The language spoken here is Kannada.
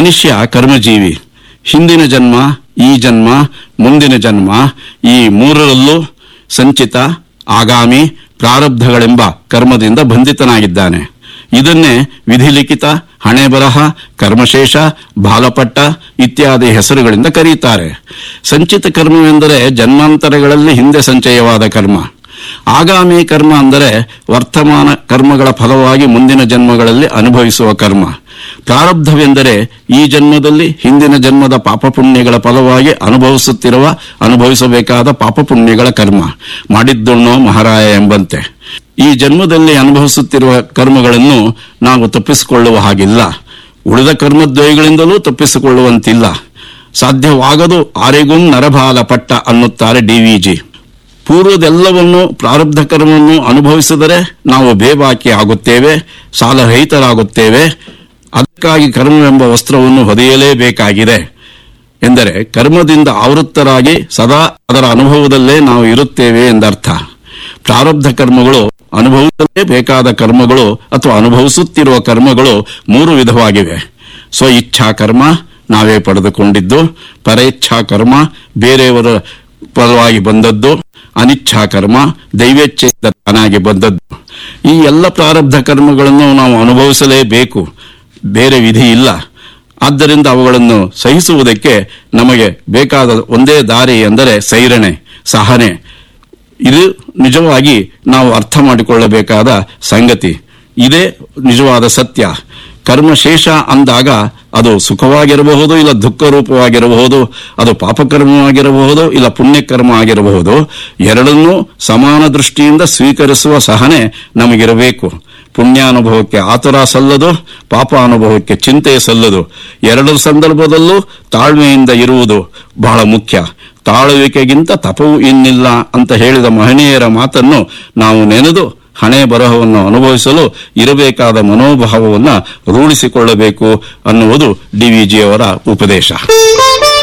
ಮನುಷ್ಯ ಕರ್ಮಜೀವಿ ಹಿಂದಿನ ಜನ್ಮ ಈ ಜನ್ಮ ಮುಂದಿನ ಜನ್ಮ ಈ ಮೂರರಲ್ಲೂ ಸಂಚಿತ ಆಗಾಮಿ ಪ್ರಾರಬ್ಧಗಳೆಂಬ ಕರ್ಮದಿಂದ ಬಂಧಿತನಾಗಿದ್ದಾನೆ ಇದನ್ನೇ ವಿಧಿಲಿಖಿತ ಹಣೆ ಬರಹ ಕರ್ಮಶೇಷ ಬಾಲಪಟ್ಟ ಇತ್ಯಾದಿ ಹೆಸರುಗಳಿಂದ ಕರೆಯುತ್ತಾರೆ ಸಂಚಿತ ಕರ್ಮವೆಂದರೆ ಜನ್ಮಾಂತರಗಳಲ್ಲಿ ಹಿಂದೆ ಸಂಚಯವಾದ ಕರ್ಮ ಆಗಾಮಿ ಕರ್ಮ ಅಂದರೆ ವರ್ತಮಾನ ಕರ್ಮಗಳ ಫಲವಾಗಿ ಮುಂದಿನ ಜನ್ಮಗಳಲ್ಲಿ ಅನುಭವಿಸುವ ಕರ್ಮ ಪ್ರಾರಬ್ಧವೆಂದರೆ ಈ ಜನ್ಮದಲ್ಲಿ ಹಿಂದಿನ ಜನ್ಮದ ಪಾಪಪುಣ್ಯಗಳ ಫಲವಾಗಿ ಅನುಭವಿಸುತ್ತಿರುವ ಅನುಭವಿಸಬೇಕಾದ ಪಾಪಪುಣ್ಯಗಳ ಕರ್ಮ ಮಾಡಿದ್ದುಣ್ಣೋ ಮಹಾರಾಯ ಎಂಬಂತೆ ಈ ಜನ್ಮದಲ್ಲಿ ಅನುಭವಿಸುತ್ತಿರುವ ಕರ್ಮಗಳನ್ನು ನಾವು ತಪ್ಪಿಸಿಕೊಳ್ಳುವ ಹಾಗಿಲ್ಲ ಉಳಿದ ಕರ್ಮದ್ವಯಗಳಿಂದಲೂ ತಪ್ಪಿಸಿಕೊಳ್ಳುವಂತಿಲ್ಲ ಸಾಧ್ಯವಾಗದು ಆರೆಗುಂ ನರಬಾಲ ಪಟ್ಟ ಅನ್ನುತ್ತಾರೆ ಡಿವಿಜಿ ಪೂರ್ವದೆಲ್ಲವನ್ನು ಪ್ರಾರಬ್ಧ ಕರ್ಮವನ್ನು ಅನುಭವಿಸಿದರೆ ನಾವು ಬೇಬಾಕಿ ಆಗುತ್ತೇವೆ ಸಾಲರಹಿತರಾಗುತ್ತೇವೆ ಅದಕ್ಕಾಗಿ ಕರ್ಮವೆಂಬ ವಸ್ತ್ರವನ್ನು ಹೊದೆಯಲೇಬೇಕಾಗಿದೆ ಎಂದರೆ ಕರ್ಮದಿಂದ ಆವೃತ್ತರಾಗಿ ಸದಾ ಅದರ ಅನುಭವದಲ್ಲೇ ನಾವು ಇರುತ್ತೇವೆ ಎಂದರ್ಥ ಪ್ರಾರಬ್ಧ ಕರ್ಮಗಳು ಅನುಭವಿಸಲೇ ಬೇಕಾದ ಕರ್ಮಗಳು ಅಥವಾ ಅನುಭವಿಸುತ್ತಿರುವ ಕರ್ಮಗಳು ಮೂರು ವಿಧವಾಗಿವೆ ಸ್ವ ಇಚ್ಛಾ ಕರ್ಮ ನಾವೇ ಪಡೆದುಕೊಂಡಿದ್ದು ಪರೇಚ್ಛಾ ಕರ್ಮ ಬೇರೆಯವರ ಪರವಾಗಿ ಬಂದದ್ದು ಅನಿಚ್ಛಾ ಕರ್ಮ ದೈವೇಚ್ಛೆಯಿಂದ ತಾನಾಗಿ ಬಂದದ್ದು ಈ ಎಲ್ಲ ಪ್ರಾರಬ್ಧ ಕರ್ಮಗಳನ್ನು ನಾವು ಅನುಭವಿಸಲೇಬೇಕು ಬೇರೆ ವಿಧಿ ಇಲ್ಲ ಆದ್ದರಿಂದ ಅವುಗಳನ್ನು ಸಹಿಸುವುದಕ್ಕೆ ನಮಗೆ ಬೇಕಾದ ಒಂದೇ ದಾರಿ ಎಂದರೆ ಸೈರಣೆ ಸಹನೆ ಇದು ನಿಜವಾಗಿ ನಾವು ಅರ್ಥ ಮಾಡಿಕೊಳ್ಳಬೇಕಾದ ಸಂಗತಿ ಇದೇ ನಿಜವಾದ ಸತ್ಯ ಕರ್ಮಶೇಷ ಅಂದಾಗ ಅದು ಸುಖವಾಗಿರಬಹುದು ಇಲ್ಲ ದುಃಖ ರೂಪವಾಗಿರಬಹುದು ಅದು ಪಾಪಕರ್ಮವಾಗಿರಬಹುದು ಇಲ್ಲ ಪುಣ್ಯಕರ್ಮ ಆಗಿರಬಹುದು ಎರಡನ್ನೂ ಸಮಾನ ದೃಷ್ಟಿಯಿಂದ ಸ್ವೀಕರಿಸುವ ಸಹನೆ ನಮಗಿರಬೇಕು ಪುಣ್ಯಾನುಭವಕ್ಕೆ ಆತುರ ಸಲ್ಲದು ಪಾಪ ಅನುಭವಕ್ಕೆ ಚಿಂತೆ ಸಲ್ಲದು ಎರಡು ಸಂದರ್ಭದಲ್ಲೂ ತಾಳ್ಮೆಯಿಂದ ಇರುವುದು ಬಹಳ ಮುಖ್ಯ ತಾಳುವಿಕೆಗಿಂತ ತಪವು ಇನ್ನಿಲ್ಲ ಅಂತ ಹೇಳಿದ ಮಹನೀಯರ ಮಾತನ್ನು ನಾವು ನೆನೆದು ಹಣೆ ಬರಹವನ್ನು ಅನುಭವಿಸಲು ಇರಬೇಕಾದ ಮನೋಭಾವವನ್ನು ರೂಢಿಸಿಕೊಳ್ಳಬೇಕು ಅನ್ನುವುದು ಡಿವಿಜಿಯವರ ಉಪದೇಶ